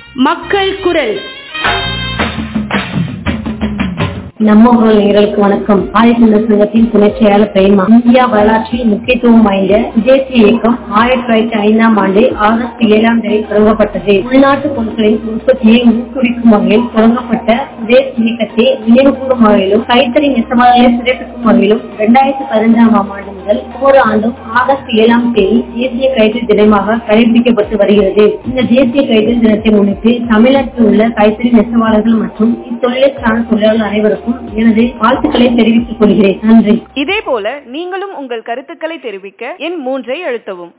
மக்கள் குரல் நம்ம ஊர் நேயர்களுக்கு வணக்கம் ஆதித்தமிழர் சங்கத்தின் துணை செயலாளர் பிரேமா இந்தியா வரலாற்றில் முக்கியத்துவம் வாய்ந்த தேசிய இயக்கம் ஆயிரத்தி தொள்ளாயிரத்தி ஐந்தாம் ஆண்டு ஆகஸ்ட் ஏழாம் தேதி தொடங்கப்பட்டது உள்நாட்டு பொருட்களின் உற்பத்தியை ஊக்குவிக்கும் வகையில் தொடங்கப்பட்ட தேசிய இயக்கத்தை நினைவுகூரும் வகையிலும் கைத்தறி நெசவாளர்களை சிறப்பிக்கும் வகையிலும் இரண்டாயிரத்தி பதினைந்தாம் ஆண்டு முதல் ஒவ்வொரு ஆண்டும் ஆகஸ்ட் ஏழாம் தேதி தேசிய கைத்தறி தினமாக கடைபிடிக்கப்பட்டு வருகிறது இந்த தேசிய கைத்தறி தினத்தை முன்னிட்டு தமிழகத்தில் உள்ள கைத்தறி நெசவாளர்கள் மற்றும் இத்தொழிலை சார்ந்த தொழிலாளர்கள் அனைவருக்கும் எனது வாழ்த்துக்களை தெரிவித்துக் கொள்கிறேன் நன்றி இதே போல நீங்களும் உங்கள் கருத்துக்களை தெரிவிக்க எண் மூன்றை அழுத்தவும்